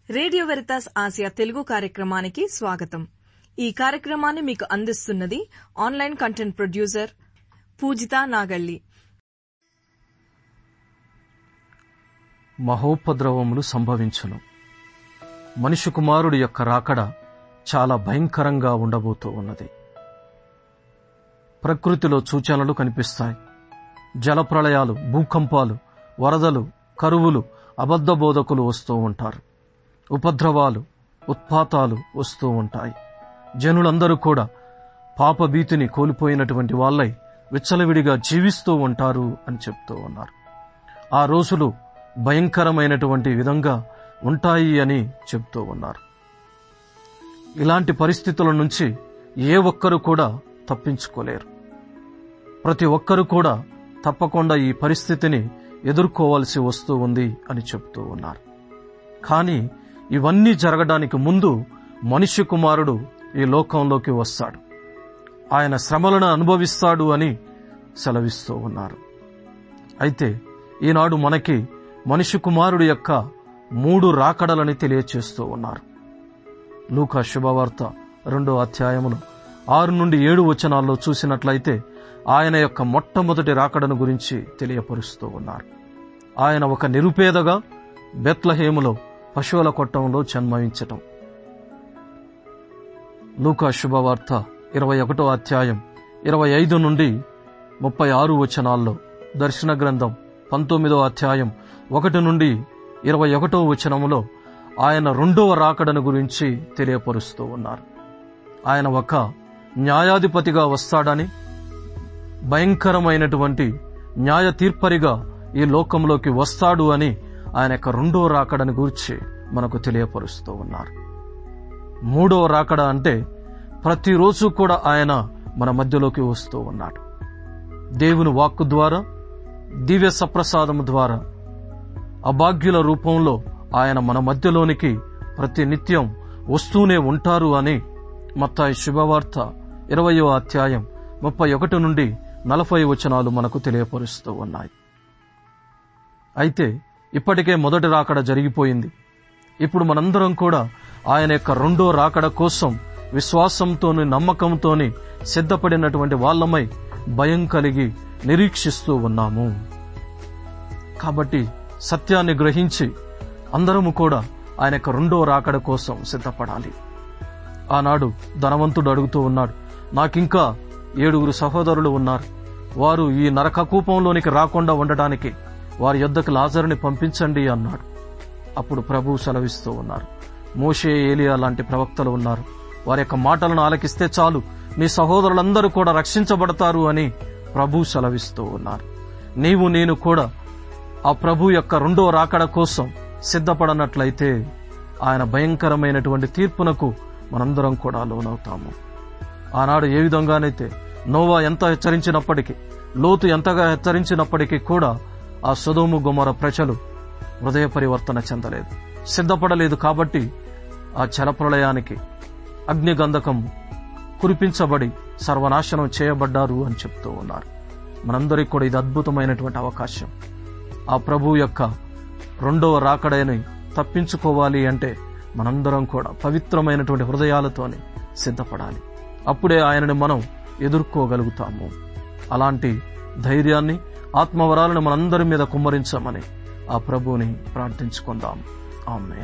radio Veritas Asia Telugu కార్యక్రమానికి స్వాగతం ఈ కార్యక్రమాన్ని మీకు అందిస్తున్నది online content producer Poojitha Nagalli మహోపద్రవములు సంభవించును మనిషి కుమారుడి యొక్క రాకడ చాలా భయంకరంగా ఉండబోతూ ఉన్నది ప్రకృతిలో సూచనలు కనిపిస్తాయి జలప్రళయాలు భూకంపాలు వరదలు కరువులు అబద్ధ బోధకులు వస్తూ ఉంటారు ఉపద్రవాలు ఉత్పాతాలు వస్తూ ఉంటాయి జనులందరూ కూడా పాపభీతిని కోల్పోయినటువంటి వాళ్ళై విచ్చలవిడిగా జీవిస్తూ ఉంటారు అని చెప్తూ ఉన్నారు ఆ రోజులు భయంకరమైనటువంటి విధంగా ఉంటాయి అని చెప్తూ ఉన్నారు ఇలాంటి పరిస్థితుల నుంచి ఏ ఒక్కరు కూడా తప్పించుకోలేరు ప్రతి ఒక్కరు కూడా తప్పకుండా ఈ పరిస్థితిని ఎదుర్కోవాల్సి వస్తూ ఉంది అని చెప్తూ ఉన్నారు కానీ ఇవన్నీ జరగడానికి ముందు మనిషి కుమారుడు ఈ లోకంలోకి వస్తాడు ఆయన శ్రమలను అనుభవిస్తాడు అని సెలవిస్తూ ఉన్నారు అయితే ఈనాడు మనకి మనిషి కుమారుడు యొక్క మూడు రాకడలని తెలియచేస్తూ ఉన్నారు లూకా శుభవార్త రెండో అధ్యాయమును ఆరు నుండి ఏడు వచనాల్లో చూసినట్లయితే ఆయన యొక్క మొట్టమొదటి రాకడను గురించి తెలియపరుస్తూ ఉన్నారు ఆయన ఒక నిరుపేదగా బెత్లహేములో పశువుల కొట్టంలో జన్మవించటం లూకా శుభవార్త ఇరవై ఒకటో అధ్యాయం ఇరవై ఐదు నుండి ముప్పై ఆరు వచనాల్లో దర్శన గ్రంథం పంతొమ్మిదో అధ్యాయం ఒకటి నుండి ఇరవై ఒకటో వచనములో ఆయన రెండవ రాకడను గురించి తెలియపరుస్తూ ఉన్నారు ఆయన ఒక న్యాయాధిపతిగా వస్తాడని భయంకరమైనటువంటి న్యాయ తీర్పరిగా ఈ లోకంలోకి వస్తాడు అని ఆయన యొక్క రెండో రాకడని గురించి మనకు తెలియపరుస్తూ ఉన్నారు మూడో రాకడ అంటే ప్రతిరోజు కూడా ఆయన మన మధ్యలోకి వస్తూ ఉన్నాడు దేవుని వాక్కు ద్వారా దివ్య సప్రసాదము ద్వారా అభాగ్యుల రూపంలో ఆయన మన మధ్యలోనికి ప్రతి నిత్యం వస్తూనే ఉంటారు అని మత్తాయి శుభవార్త ఇరవయో అధ్యాయం ముప్పై ఒకటి నుండి నలభై వచనాలు మనకు తెలియపరుస్తూ ఉన్నాయి అయితే ఇప్పటికే మొదటి రాకడ జరిగిపోయింది ఇప్పుడు మనందరం కూడా ఆయన యొక్క రెండో రాకడ కోసం విశ్వాసంతోని నమ్మకంతోని సిద్ధపడినటువంటి వాళ్ళమై భయం కలిగి నిరీక్షిస్తూ ఉన్నాము కాబట్టి సత్యాన్ని గ్రహించి అందరము కూడా ఆయన యొక్క రెండో రాకడ కోసం సిద్ధపడాలి ఆనాడు ధనవంతుడు అడుగుతూ ఉన్నాడు నాకింకా ఏడుగురు సహోదరులు ఉన్నారు వారు ఈ నరక కూపంలోనికి రాకుండా ఉండటానికి వారి యొద్దకు లాజరుని పంపించండి అన్నాడు అప్పుడు ప్రభు సెలవిస్తూ ఉన్నారు మోషే ఏలియా లాంటి ప్రవక్తలు ఉన్నారు వారి యొక్క మాటలను ఆలకిస్తే చాలు నీ సహోదరులందరూ కూడా రక్షించబడతారు అని ప్రభు సెలవిస్తూ ఉన్నారు నీవు నేను కూడా ఆ ప్రభు యొక్క రెండో రాకడ కోసం సిద్ధపడనట్లయితే ఆయన భయంకరమైనటువంటి తీర్పునకు మనందరం కూడా లోనవుతాము ఆనాడు ఏ విధంగానైతే నోవా ఎంత హెచ్చరించినప్పటికీ లోతు ఎంతగా హెచ్చరించినప్పటికీ కూడా ఆ సుధోము గుమర ప్రజలు హృదయ పరివర్తన చెందలేదు సిద్ధపడలేదు కాబట్టి ఆ జలప్రళయానికి అగ్నిగంధకం కురిపించబడి సర్వనాశనం చేయబడ్డారు అని చెప్తూ ఉన్నారు మనందరికీ కూడా ఇది అద్భుతమైనటువంటి అవకాశం ఆ ప్రభు యొక్క రెండవ రాకడని తప్పించుకోవాలి అంటే మనందరం కూడా పవిత్రమైనటువంటి హృదయాలతోనే సిద్ధపడాలి అప్పుడే ఆయనని మనం ఎదుర్కోగలుగుతాము అలాంటి ధైర్యాన్ని ఆత్మవరాలను మనందరి మీద కుమ్మరించమని ఆ ప్రభుని ప్రార్థించుకుందాం ఆమె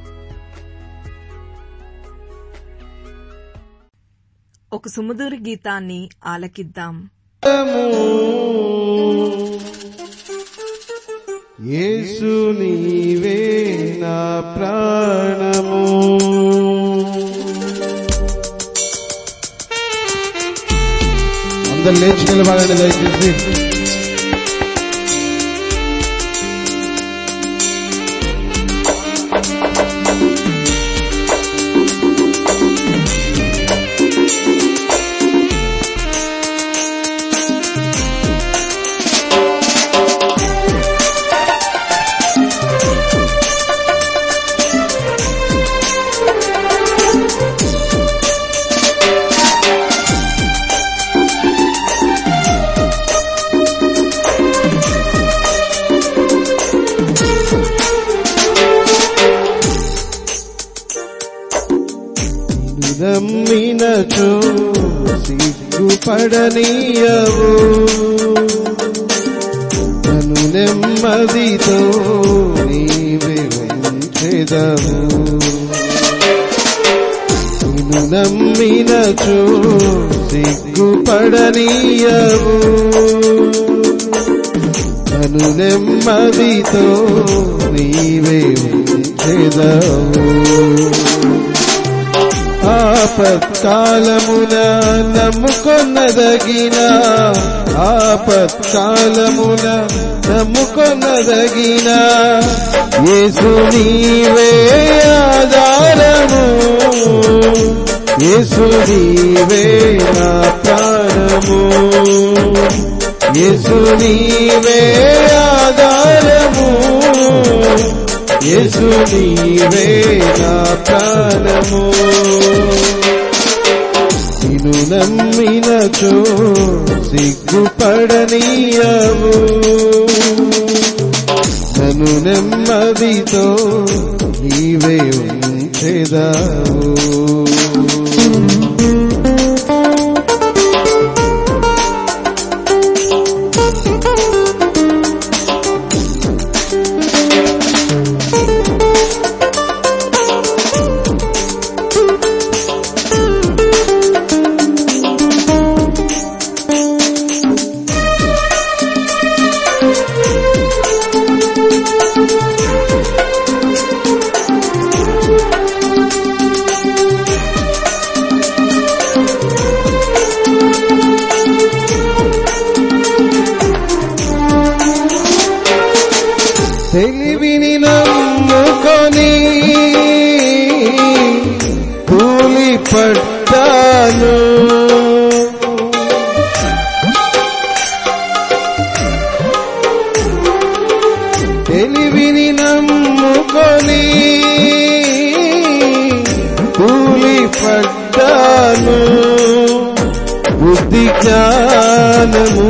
ఒక సుమధుర గీతాన్ని ఆలకిద్దాం యేసు నీవే నా ప్రాణము అందరు లేచి నిలబడండి దయచేసి నమ్మినచో సిగ్గుపడనీయవు నన్ను నెమ్మదితో నీవే ఉంచెదవు నిన్ను నమ్మినచో సిగ్గుపడనీయవు నన్ను నెమ్మదితో నీవే ఉంచెదవు ఆపత్కాలమున నమ్ముకొన్నదగిన ఆపత్కాలమున నమ్ముకొన్నదగిన యేసు నీవే ఆధారము యేసు నీవే నా ప్రాణము యేసు నీవే ఆధారము యేసు నీవే నా ప్రాణము నిన్ను నమ్మినచో సిగ్గుపడనీయవు నన్ను నెమ్మదితో నీవే ఉంచెదావు తెలివిని నమ్ముకొని కూలి పట్టాను తెలివిని నమ్ముకొని కూలి పట్టాను బుద్ధి జ్ఞానము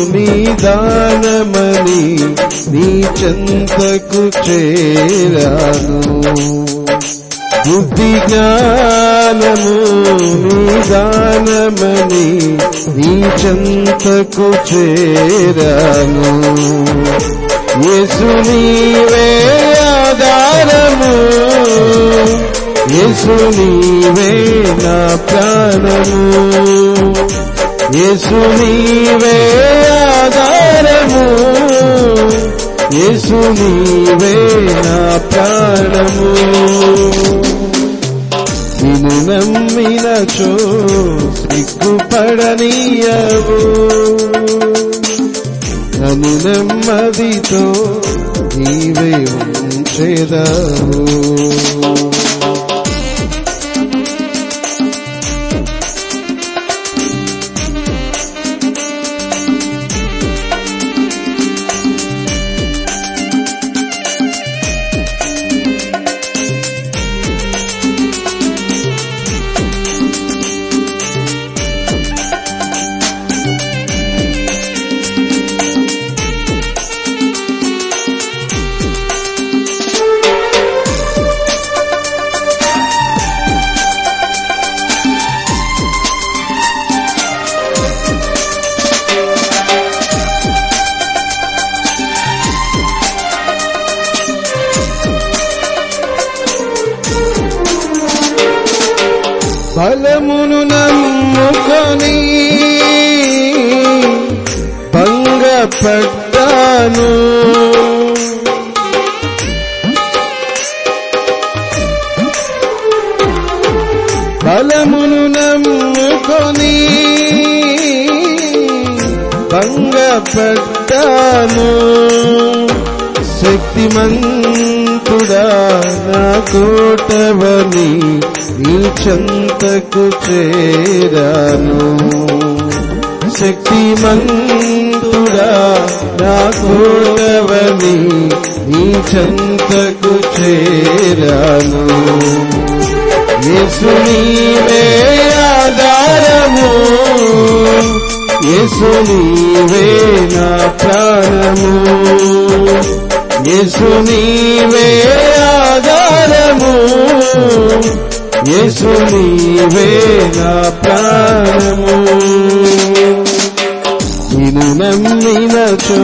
నిదానమని నీ చెంతకు చేరాను బుద్ధి జ్ఞానము నిదానమని నీ చెంతకు చేరాను యేసు నీవే ఆధారము యేసు నీవే నా ప్రాణము యేసు నీవే ఆధారము యేసు నీవే నా ప్రాణము నిన్ను నమ్మినచో సిగ్గుపడనీయవు నన్ను నెమ్మదితో నీవే ఉంచెదవు బలమును నమ్ముకొని భంగపడ్డాను బలమును నమ్ముకొని భంగపడ్డాను శక్తిమంతుడా నా కోటవని నీ చెంతకు చేరాను శక్తిమంతుడా నా కోటవని నీ చెంతకు చేరాను యేసు నీవే ఆధారము యేసు నీవే నా ప్రాణము యేసు నీవే ఆధారము యేసు నీవే నా ప్రాణము నిన్ను నమ్మినచో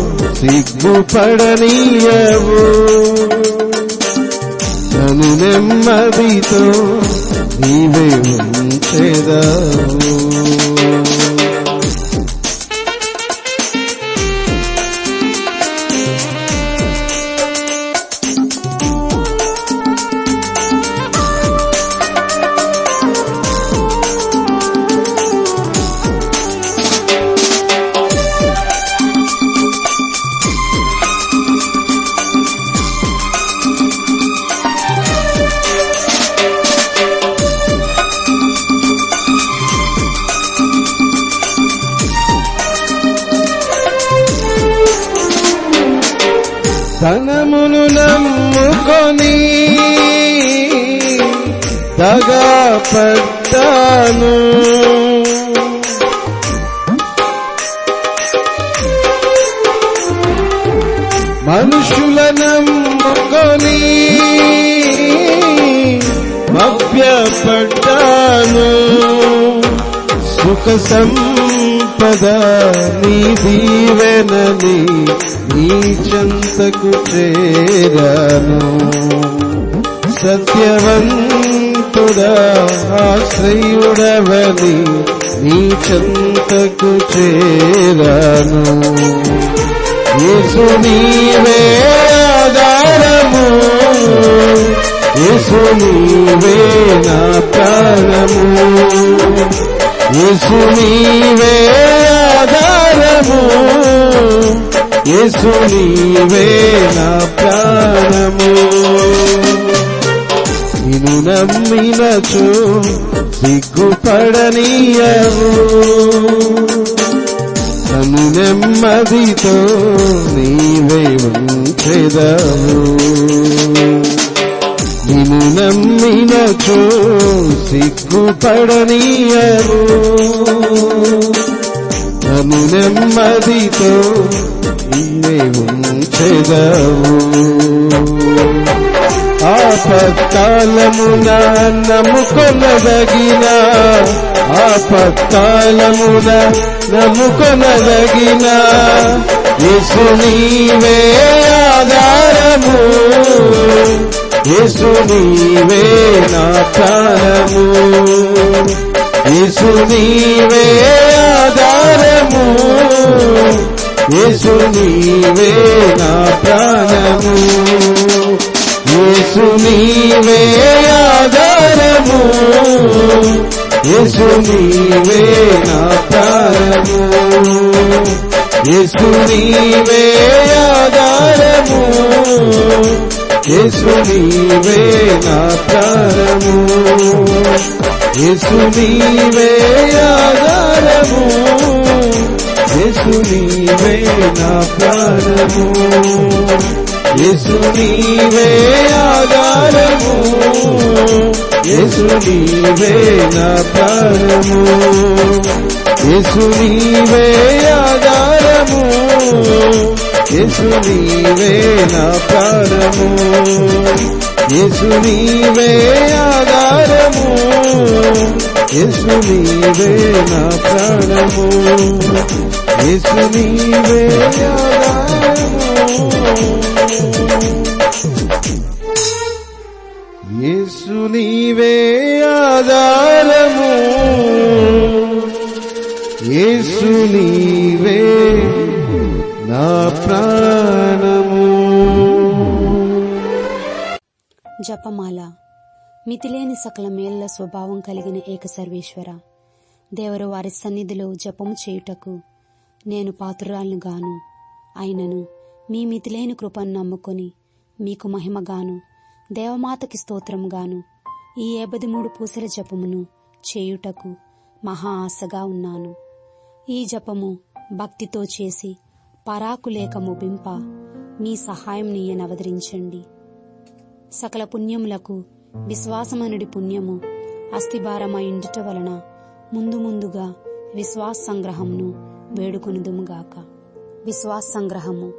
సిగ్గుపడనీయవు నన్ను నెమ్మదితో నీవే ఉంచెదవు ధనమును నమ్ముకొని దగా పడ్డాను మనుషుల నమ్ముకొని మభ్యపడ్డాను సుఖ సంపద నీ దీవెనని నీ చెంతకు చేరాను సత్యవంతుడా ఆశ్రయుడవని నీ చెంతకు చేరాను యేసు నీవే ఆధారము యేసు నీవే నా ప్రాణము యేసు నీవే ఆధారము యేసు నీవే నా ప్రాణము నిన్ను నమ్మినచో సిగ్గుపడనీయవు నన్ను నెమ్మదితో నీవే ఉంచెదవు నిన్ను నమ్మినచో సిగ్గుపడనీయవు నన్ను నెమ్మదితో నీవే ఉంచెదవు ఆపత్కాలమున నమ్ముకొనదగిన ఆపత్కాలమున నమ్ముకొనదగిన యేసు నీవే ఆధారము యేసు నీవే నా ప్రాణము యేసు నీవే ఆధారము యేసు నీవే నా ప్రాణము యేసు నీవే ఆధారము యేసు నీవే నా ప్రాణము యేసు నీవే ఆధారము యేసు నీవే నా ప్రాణము యేసు నీవే ఆధారము యేసు నీవే నా ప్రాణము యేసు నీవే ఆధారము యేసు నీవే నా ప్రాణము యేసు నీవే ఆధారము యేసు నీవే నా ప్రాణము యేసు నీవే ఆధారము యేసు నీవే నా ప్రాణము యేసు నీవే ఆధారము యేసు నీవే ఆధారము యేసు నీవే నా ప్రాణము జపమాల మితిలేని సకల మేళ్ల స్వభావం కలిగిన ఏక సర్వేశ్వర దేవరు వారి సన్నిధిలో జపము చేయుటకు నేను పాత్రురాలను గాను అయినను మీ మితిలేని కృపను నమ్ముకొని మీకు మహిమగాను దేవమాతకి స్తోత్రముగాను ఈ ఏబది మూడు పూసల జపమును చేయుటకు మహా ఆశగా ఉన్నాను ఈ జపము భక్తితో చేసి పరాకులేక ముగింప మీ సహాయం నీయనవదరించండి సకల పుణ్యములకు విశ్వాసమనుడి పుణ్యము అస్థిభారమైండుట వలన ముందు ముందుగా విశ్వాస సంగ్రహమును వేడుకొనుదుముగాక విశ్వాస సంగ్రహము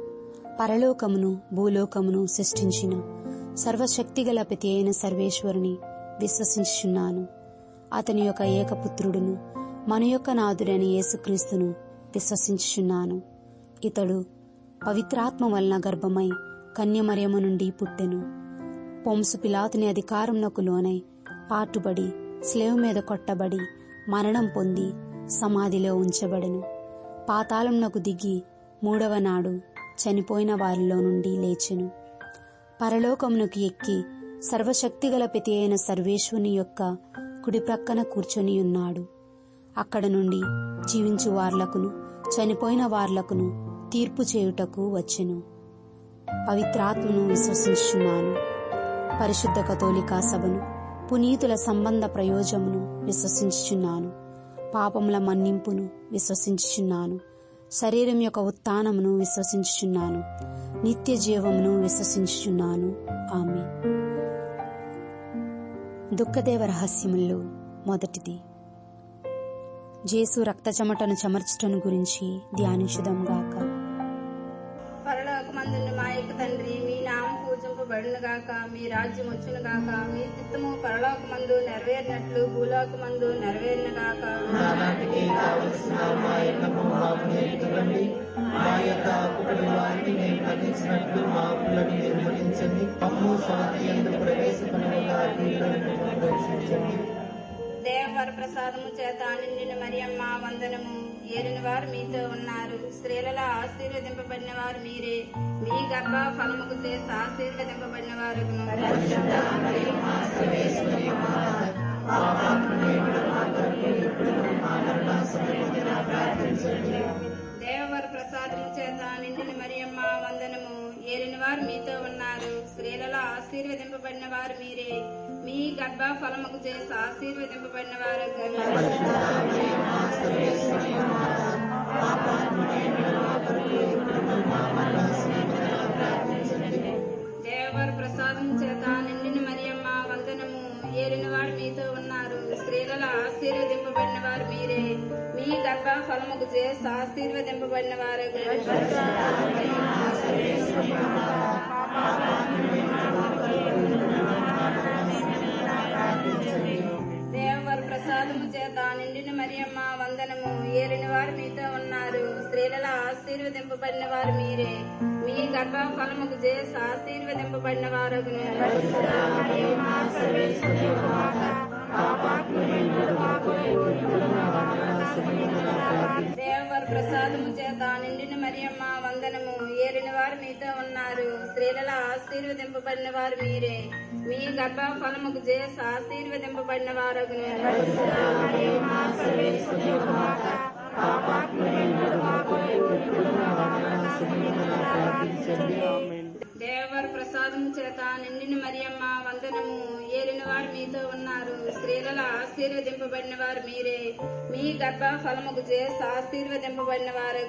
పరలోకమును భూలోకమును సృష్టించిన సర్వశక్తిగల ప్రతి అయిన సర్వేశ్వరుని విశ్వసించుచున్నాను అతని యొక్క ఏకపుత్రుడును మన యొక్క నాథుడైన యేసుక్రీస్తును విశ్వసించుచున్నాను ఇతడు పవిత్రాత్మ వలన గర్భమై కన్యమరియమ నుండి పుట్టెను పొంసు పిలాతుని అధికారంనకు లోనై పాటుబడి స్లేవ్ మీద కొట్టబడి మరణం పొంది సమాధిలో ఉంచబడెను పాతాళంనకు దిగి మూడవ నాడు చనిపోయిన వారిలో నుండి లేచెను పరలోకమునకు ఎక్కి సర్వశక్తిగల పెతి అయిన సర్వేశ్వని యొక్క కుడి ప్రక్కన కూర్చొని ఉన్నాడు అక్కడ నుండి జీవించు వార్లకును చనిపోయిన వార్లకును తీర్పు చేయుటకు వచ్చెను పవిత్రాత్మను విశ్వసించున్నాను పరిశుద్ధ కథోలికా సభను పునీతుల సంబంధ ప్రయోజమును విశ్వసించుచున్నాను పాపముల మన్నింపును విశ్వసించుచున్నాను శరీరం యొక్క ఉత్థానమును విశ్వసించుచున్నాను నిత్య జీవమును విశ్వసించుచున్నాను ఆమె దుఃఖదేవ రహస్యముల్లో మొదటిది జేసు రక్త చెమటను చెమర్చటను గురించి ధ్యానించుదాం గాక పరలోకమందున్న మా యొక్క తండ్రి మీ నామం పూజింపబడును గాక మీ రాజ్యం వచ్చును గాక మీ చిత్తము పరలోకమందు నెరవేరినట్లు భూలోకమందు నెరవేరిన గాక దేవవర ప్రసాదము చేత నిండిన మరియమ్మ వందనము ఏలిన వారు మీతో ఉన్నారు స్త్రీలలో ఆశీర్వదింపబడిన వారు మీరే మీ గర్భ ఫలముకు చేసి ఆశీర్వదింపబడిన వారు దేవవర ప్రసాదము చేత నిండిన మరియమ్మ వందనము ఏలిన వారు మీతో ఉన్నారు స్త్రీలలో ఆశీర్వదింపబడిన వారు మీరే మీ గర్భ ఫలముకు చేసి ఆశీర్వదింపబడిన వారు దేవవర ప్రసాదం చేత నిండిన మరియమ్మ వందనము ఏలిన వారు మీతో ఉన్నారు స్త్రీలలో ఆశీర్వదింపబడిన వారు మీరే మీ గర్భ ఫలముకు చేసి ఆశీర్వదింపబడిన వారు దేవవర ప్రసాదము చేత నిండిన మరియమ్మ వందనము ఏలిన వారు మీతో ఉన్నారు స్త్రీలలో ఆశీర్వదింపబడిన వారు మీరే మీ గర్భ ఫలముకు చేసి ఆశీర్వదింపబడిన వారు దేవవర ప్రసాదము చేత నిండిన మరియమ్మ వందనము ఏలిన వారు మీతో ఉన్నారు స్త్రీలలో ఆశీర్వదింపబడిన వారు మీరే మీ గర్భ ఫలముకు చేసి ఆశీర్వదింపబడిన వారు దేవవర ప్రసాదము చేత నిండిన మరియమ్మ వందనము ఏలిన వారు మీతో ఉన్నారు స్త్రీలలో ఆశీర్వదింపబడిన వారు మీరే మీ గర్భ ఫలముకు చేసి ఆశీర్వదింపబడిన వారు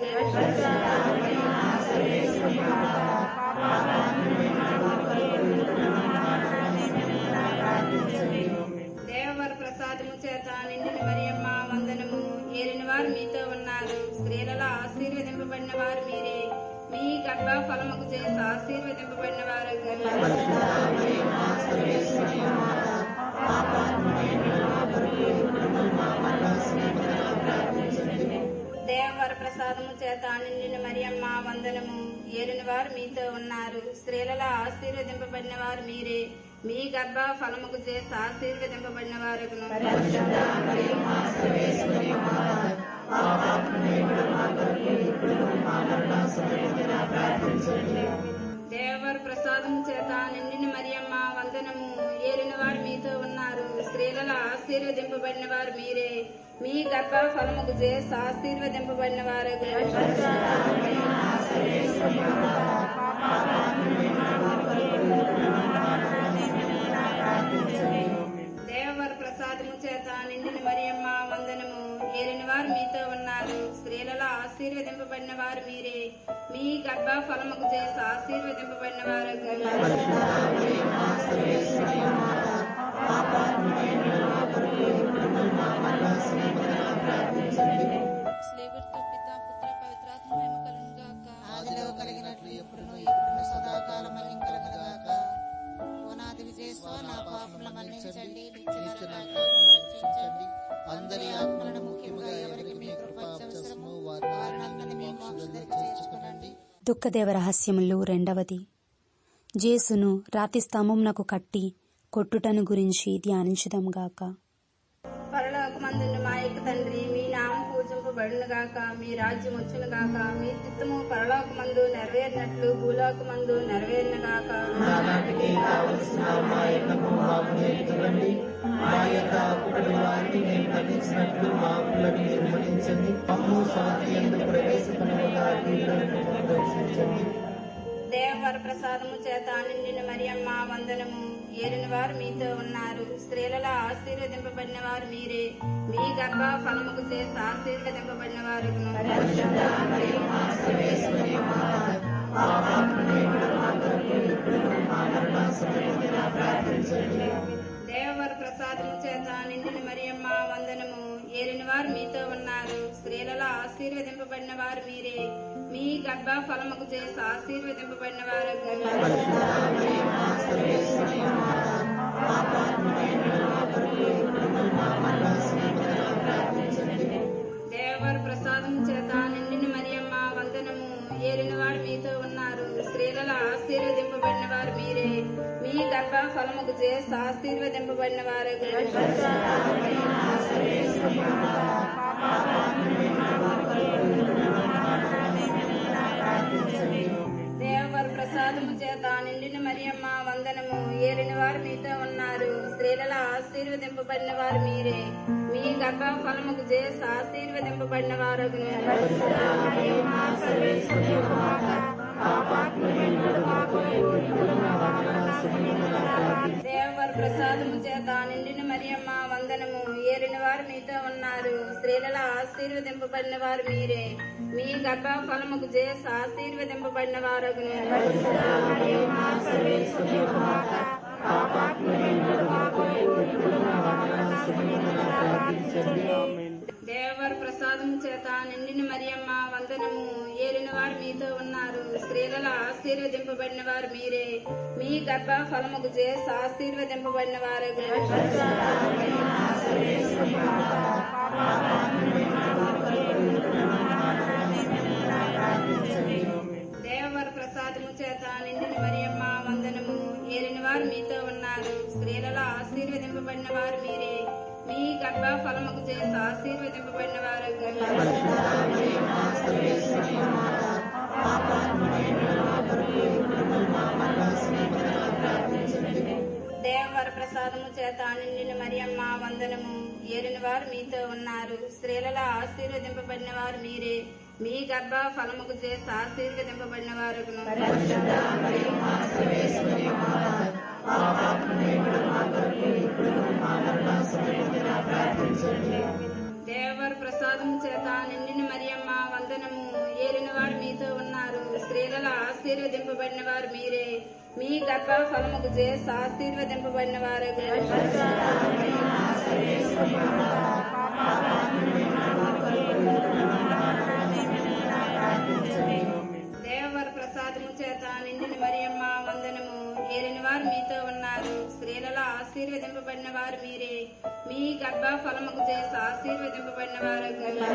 దేవవర ప్రసాదము చేత నిండిన మరియమ్మ వందనము ఏలిన వారు మీతో ఉన్నారు స్త్రీలలో ఆశీర్వదింపబడిన వారు మీరే మీ గర్భ ఫలముకు చేసి ఆశీర్వదింపబడిన వారు దేవవర ప్రసాదము చేత నిండిన మరియమ్మ వందనము ఏలిన వారు మీతో ఉన్నారు స్త్రీలలో ఆశీర్వదింపబడిన వారు మీరే మీ గర్భ ఫలముకు చేసి ఆశీర్వదింపబడిన వారు దేవవర ప్రసాదం చేత నిండిన మరియమ్మ వందనము ఏలిన వారు మీతో ఉన్నారు స్త్రీలలో ఆశీర్వదింపబడిన వారు మీరే మీ గర్భ ఫలముకు చేసి ఆశీర్వదింపబడిన వారు దేవవర ప్రసాదము చేత నిండిన మరియమ్మ వందనము ఏలిన వారు మీతో ఉన్నారు స్త్రీలలో ఆశీర్వదింపబడిన వారు మీరే మీ గర్భ ఫలముకు చేసి ఆశీర్వదింపబడిన వారు స్లేవర్తో పిత పుత్ర పవిత్రాత్మ మహిమ కలుగును గాక ఆదిలో కలిగినట్లు ఎప్పుడును ఎప్పుడును సదాకాలం కలగగాక ఓ నాది విజయస్వ నా పాపముల మన్నించండి నిత్య నరకాలను రక్షించండి అందరి ఆత్మలను ముఖ్యముగా ఎవరికి మీ కృప అవసరమో వారిని మీ మోక్షంలో చేర్చుకునండి దుఃఖదేవ రహస్యములు రెండవది జేసును రాతి స్తంభమునకు కట్టి కొట్టుటను గురించి ధ్యానించుదాం గాక పరలోకమందున్న మా యొక్క తండ్రి మీ నామం పూజింపబడును గాక మీ రాజ్యం వచ్చును గాక మీ చిత్తము పరలోకమందు నెరవేరినట్లు భూలోకమందు నెరవేరిన గాక నానాటికి కావలసిన మా ఎన్నము మాకు నేర్చుకోండి మా యొక్క అప్పుడి వారిని మేము మన్నించినట్లు మా అప్పులను మీరు మన్నించండి మమ్ము శాంతి ఎందుకు ప్రవేశపడగా దర్శించండి దేవవర ప్రసాదము చేత నిండిన మరియమ్మ వందనము ఏలిన వారు మీతో ఉన్నారు స్త్రీలలో ఆశీర్వదింపబడిన వారు మీరే మీ గర్భ ఫలముకు చేసి ఆశీర్వదింపబడిన వారు దేవవర ప్రసాదము చేత నిండిన మరియమ్మ వందనము ఏలిన వారు మీతో ఉన్నారు స్త్రీలలో ఆశీర్వదింపబడిన వారు మీరే మీ గర్భ ఫలముకు చేసి ఆశీర్వదింపబడిన వారు దేవర ప్రసాదం చేత నిండిన మరియమ్మ వందనము ఏలిన వారు మీతో ఉన్నారు స్త్రీలలో ఆశీర్వదింపబడిన వారు మీరే మీ గర్భ ఫలముకు చేసి ఆశీర్వదింపబడిన వారు దేవర ప్రసాదము చేత నిండిన మరియమ్మ వందనము ఏలిన వారు మీతో ఉన్నారు స్త్రీలలో ఆశీర్వదింపబడిన వారు మీరే మీ గర్భ ఫలముకు చేసి ఆశీర్వదింపబడిన వారు దేవర ప్రసాదము చేత నిండిన మరియమ్మ వందనము ఏలిన వారు మీతో ఉన్నారు స్త్రీలలో ఆశీర్వదింపబడిన వారు మీరే మీ గర్భ ఫలముకు చేసి ఆశీర్వదింపబడిన వారు దేవర ప్రసాదం చేత నిండిన మరియమ్మ వందనము ఏలిన వారు మీతో ఉన్నారు స్త్రీలలో ఆశీర్వదింపబడిన వారు మీరే మీ గర్భ ఫలముకు చేసి ఆశీర్వదింపబడిన వారు దేవర ప్రసాదము చేత నిండిన మరియమ్మ వందనము ఏలిన వారు మీతో ఉన్నారు స్త్రీలలో ఆశీర్వదింపబడిన వారు మీరే మీ గర్భ ఫలముకు చేసి ఆశీర్వదింపబడిన వారు దేవర ప్రసాదము చేత నిండిన మరియమ్మ వందనము ఏలిన వారు మీతో ఉన్నారు స్త్రీలలో ఆశీర్వదింపబడిన వారు మీరే మీ గర్భ ఫలముకు చేసి ఆశీర్వదింపబడిన వారు దేవర ప్రసాదము చేత నిండిన మరియమ్మ వందనము ఏలిన వారు మీతో ఉన్నారు స్త్రీలలో ఆశీర్వదింపబడిన వారు మీరే మీ గర్భ ఫలముకు చేసి ఆశీర్వదింపబడిన వారు దేవర ప్రసాదము చేత నిండిన మరియమ్మ వందనము ఏలిన వారు మీతో ఉన్నారు స్త్రీలలో ఆశీర్వదింపబడిన వారు మీరే మీ గర్భ ఫలముకు చేసి ఆశీర్వదింపబడిన వారు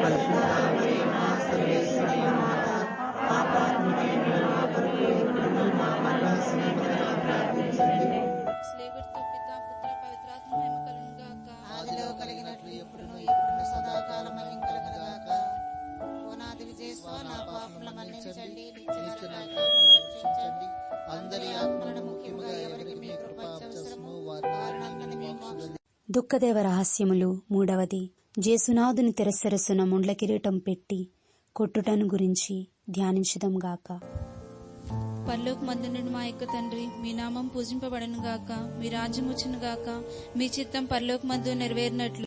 స్లేవర్తో పిత పుత్ర పవిత్రాత్మ మహిమ కలుగును గాక ఆదిలో కలిగినట్లు ఎప్పుడును ఎప్పుడును సదాకాలం కలగనగాక ఓనాది విజయస్వ నా పాపముల మన్నించండి నిత్య నరకాలను రక్షించండి అందరి ఆత్మలను ముఖ్యముగా ఎవరికి మీ కృప అవసరమో వారిని మీ మోక్షంలో దుఃఖదేవ రహస్యములు మూడవది జేసునాథుని తెరసరసున ముండ్ల కిరీటం పెట్టి కొట్టుటను గురించి ధ్యానించుదాం గాక పరలోక మందునుడు మా యొక్క తండ్రి మీ నామం పూజింపబడను గాక మీ రాజ్యం వచ్చును గాక మీ చిత్తం పరలోక మందు నెరవేరినట్లు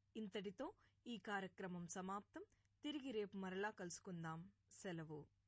ఇంతటితో ఈ కార్యక్రమం సమాప్తం తిరిగి రేపు మరలా కలుసుకుందాం సెలవు